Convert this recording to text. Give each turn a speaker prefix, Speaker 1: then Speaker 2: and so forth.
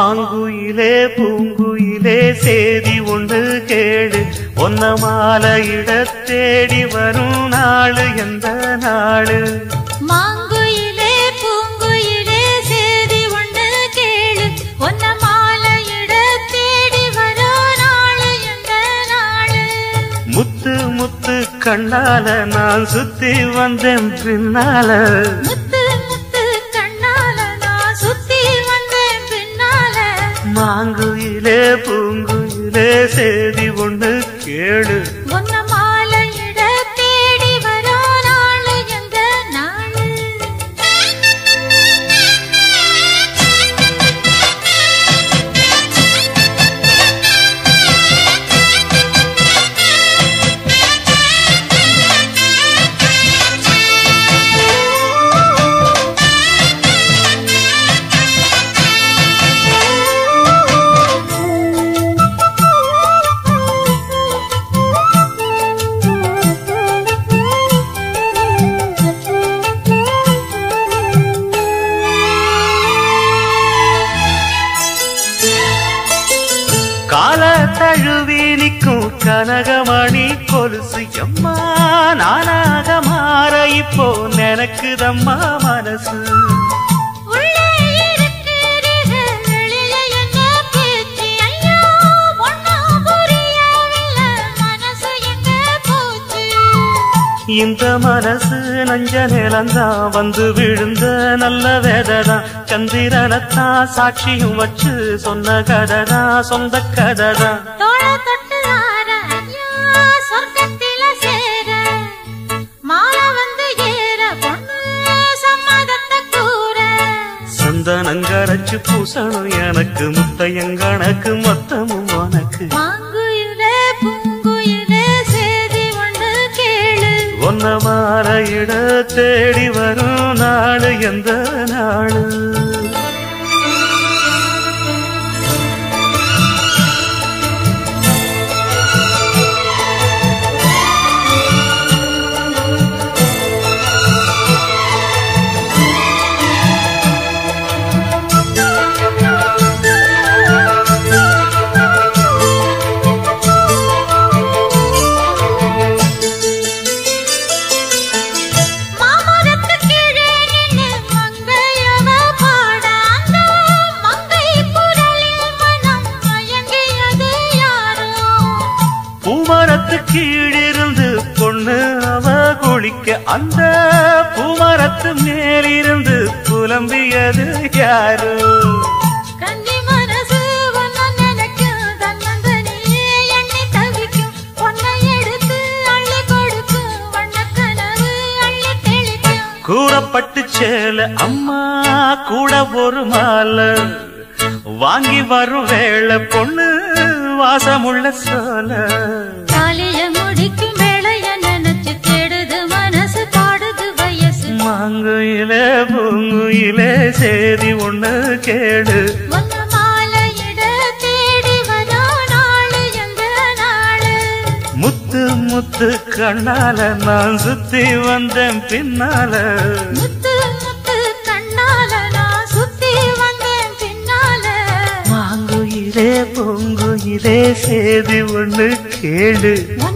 Speaker 1: மாங்குயிலே பூங்குயிலே சேதி ஒன்று கேடு ஒன்ன மாலையிட தேடி வரும் நாளு எந்த நாளு
Speaker 2: மாங்குயிலே பூங்குயிலே சேதி ஒண்ணு கேளு ஒன்ன மாலையிட தேடி வரோ நாளு எந்த நாளு
Speaker 1: முத்து முத்து கண்ணால நான் சுத்தி வந்தேன் பின்னால
Speaker 2: முத்து முத்து கண்ணால நான் சுத்தி வந்தேன் பின்னால
Speaker 1: மாங்குயிலே பூங்குயிலே சேதி ஒன்று கேடு
Speaker 2: ஒன்ன மாலையிட தேடி வரோ நாளு எந்த நாளு
Speaker 1: கால தழுவி நிற்கும் கனகமணி கொலுசு எம்மா நானாக மாற இப்போ நினைக்குதம்மா மனசு
Speaker 2: உள்ளே இருக்கிறீர்கள் வெளியில என்ன பேச்சு ஐயோ ஒண்ணும் புரியவில்லை மனசு எங்க போச்சு
Speaker 1: இந்த மனசு நஞ்ச நிலந்தான் வந்து விழுந்த நல்ல வேததான் சந்திரனத்தான் சாட்சியும் வச்சு சொன்ன கதைதான் சொந்த கதைதான்
Speaker 2: தோள தொட்டு ஆற ஐயா சொர்க்கத்தில சேர மாலை வந்து ஏற பொண்ணு சம்மதத்தை கூற
Speaker 1: சந்தனங்கரைச்சு பூசணும் எனக்கு முத்தையங்கணக்கு மொத்தமும் உனக்கு
Speaker 2: மாங்குயிலே பூங்குயிலே சேதி ஒண்ணு கேளு
Speaker 1: ஒன்ன மாற இட தேடி வரும் நாடு எந்த நாடு
Speaker 2: மாமரத்து கீழே நின்னு மங்கையவ பாட அந்த மங்கை குரலில் மனம் மயங்கியது யாரோ
Speaker 1: பூமரத்து கீழிருந்து பொண்ணு அவ குளிக்க அந்த பூமரத்து மேலிருந்து புலம்பியது யாரு
Speaker 2: கன்னி மனசு ஒன்ன நினைக்கும் தன்னந்தனியே எண்ணி தவிக்கும் ஒன்னை எடுத்து அள்ளி கொடுக்கும் வண்ணக்கனவு அள்ளி தெளிக்கும்
Speaker 1: கூறப்பட்டு சேல அம்மா கூட ஒரு மாலை வாங்கி வரும் வேளை பொண்ணு வாசமுள்ள சோல
Speaker 2: தாலிய முடிக்கும் வேளைய நினைச்சு தேடுது மனசு பாடுது வயசு
Speaker 1: மாங்குயிலே பூங்குயிலே சேதி ஒண்ணு கேடு
Speaker 2: ஒன்ன மாலையிட தேடி வரோ நாளு எந்த நாளு
Speaker 1: முத்து முத்து கண்ணால நான் சுத்தி வந்தேன் பின்னால
Speaker 2: முத்து முத்து கண்ணால நான் சுத்தி வந்தேன் பின்னால
Speaker 1: மாங்குயிலே பூங்குயிலே சேதி ஒண்ணு கேடு